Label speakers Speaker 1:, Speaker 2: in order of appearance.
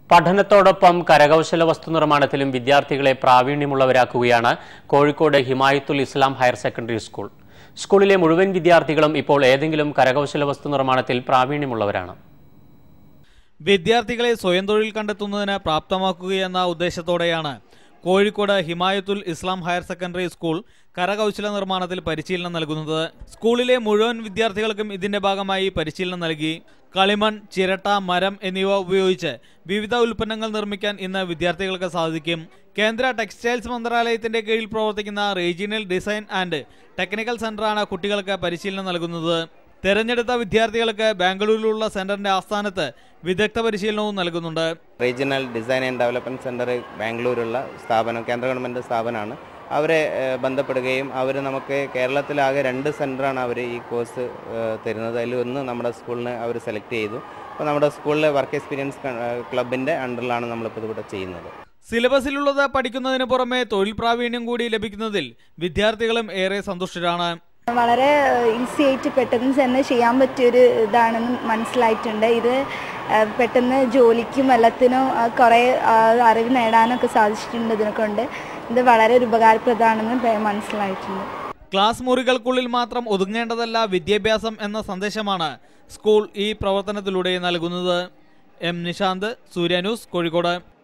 Speaker 1: പഠനത്തോടൊപ്പം കരകൗശല വസ്തു നിർമ്മാണത്തിലും വിദ്യാർത്ഥികളെ പ്രാവീണ്യമുള്ളവരാക്കുകയാണ് Kozhikode Himayathul Islam higher secondary school സ്കൂളിലെ മുഴുവൻ വിദ്യാർത്ഥികളും ഇപ്പോൾ ഏതെങ്കിലും കരകൗശല വസ്തു നിർമ്മാണത്തിൽ പ്രാവീണ്യമുള്ളവരാണ്
Speaker 2: വിദ്യാർത്ഥികളെ സ്വയം തൊഴിൽ കണ്ടെത്തുന്നതിന് പ്രാപ്തമാക്കുകയെന്ന ഉദ്ദേശത്തോടെയാണ് Kozhikode Himayathul Islam higher secondary school കരകൗശല നിർമ്മാണത്തിൽ പരിശീലനം നൽകുന്നത് സ്കൂളിലെ മുഴുവൻ വിദ്യാർത്ഥികൾക്കും ഇതിന്റെ ഭാഗമായി പരിശീലനം നൽകി കളിമൺ ചിരട്ട മരം എന്നിവ ഉപയോഗിച്ച് വിവിധ ഉൽപ്പന്നങ്ങൾ നിർമ്മിക്കാൻ ഇന്ന് വിദ്യാർത്ഥികൾക്ക് സാധിക്കും കേന്ദ്ര ടെക്സ്റ്റൈൽസ് മന്ത്രാലയത്തിന്റെ കീഴിൽ പ്രവർത്തിക്കുന്ന റീജിയണൽ ഡിസൈൻ ആൻഡ് ടെക്നിക്കൽ സെന്ററാണ് കുട്ടികൾക്ക് പരിശീലനം നൽകുന്നത് തെരഞ്ഞെടുത്ത വിദ്യാർത്ഥികൾക്ക് ബാംഗ്ലൂരിലുള്ള സെന്ററിന്റെ ആസ്ഥാനത്ത് വിദഗ്ധ പരിശീലനവും നൽകുന്നുണ്ട്
Speaker 3: regional design and development centre ബാംഗ്ലൂരുള്ള സ്ഥാപനം കേന്ദ്ര ഗവൺമെൻറ് സ്ഥാപനമാണ് അവരെ ഏഹ്, ബന്ധപ്പെടുകയും അവർ നമുക്ക് കേരളത്തിലാകെ രണ്ട് സെൻറ്ററാണ് അവർ ഈ കോഴ്സ് ഏഹ്, തരുന്നത് അതിൽ ഒന്ന് നമ്മുടെ സ്കൂളിന് അവർ സെലക്ട് ചെയ്തു അപ്പോൾ നമ്മുടെ സ്കൂളിലെ വർക്ക് എക്സ്പീരിയൻസ് ക്ലബിൻ്റെ അണ്ടറിലാണ് നമ്മളിപ്പോൾ ഇവിടെ ചെയ്യുന്നത്
Speaker 2: സിലബസിലുള്ളത് പഠിക്കുന്നതിന് പുറമെ തൊഴിൽ പ്രാവീണ്യം കൂടി ലഭിക്കുന്നതിൽ വിദ്യാർത്ഥികളും ഏറെ സന്തുഷ്ടരാണ്
Speaker 4: വളരെ ഈസി ആയിട്ട് പെട്ടെന്ന് തന്നെ ചെയ്യാൻ പറ്റിയൊരു ഇതാണെന്ന് മനസ്സിലായിട്ടുണ്ട് ഇത് ആ, പെട്ടെന്ന് ജോലിക്കും എല്ലാത്തിനും ആ, കുറേ ആ, അറിവ് നേടാനൊക്കെ സാധിച്ചിട്ടുണ്ട് ഇതിനെ കൊണ്ട് ഇത് വളരെ ഒരു ഉപകാരപ്രദമാണെന്ന് പേ- മനസ്സിലായിട്ടുണ്ട്
Speaker 2: ക്ലാസ് മുറികൾക്കുള്ളിൽ മാത്രം ഒതുങ്ങേണ്ടതല്ല വിദ്യാഭ്യാസം എന്ന സന്ദേശമാണ് സ്കൂൾ ഈ പ്രവർത്തനത്തിലൂടെ നൽകുന്നത് എം നിശാന്ത് സൂര്യ ന്യൂസ് കോഴിക്കോട്